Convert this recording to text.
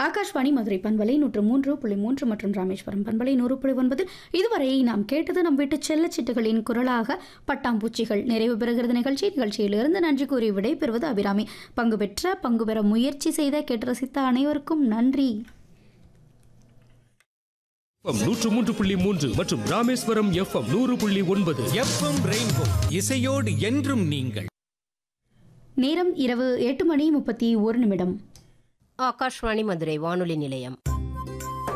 ஆகாஷ்வாணி மதுரை பண்பலை நூற்று மூன்று புள்ளி மூன்று மற்றும் ராமேஸ்வரம் பண்பலை நூறு புள்ளி ஒன்பதில் இதுவரை நாம் கேட்டது நம் வீட்டு செல்லச்சிட்டுகளின் குரலாக பட்டாம்பூச்சிகள் நிறைவு பெறுகிறது நிகழ்ச்சி நிகழ்ச்சியிலிருந்து நன்றி கூறி விடைபெறுவது அபிராமி பங்கு பெற்ற பங்கு பெற முயற்சி செய்த கேட்டு ரசித்த அனைவருக்கும் நன்றி நூற்று மூன்று புள்ளி மூன்று மற்றும் ராமேஸ்வரம் எஃப்எம் நூறு புள்ளி ஒன்பது எஃப்எம் ரெயின்போ இசையோடு என்றும் நீங்கள் நேரம் இரவு எட்டு மணி முப்பத்தி ஒரு நிமிடம் ஆகாஷ்வாணி மதுரை வானொலி நிலையம்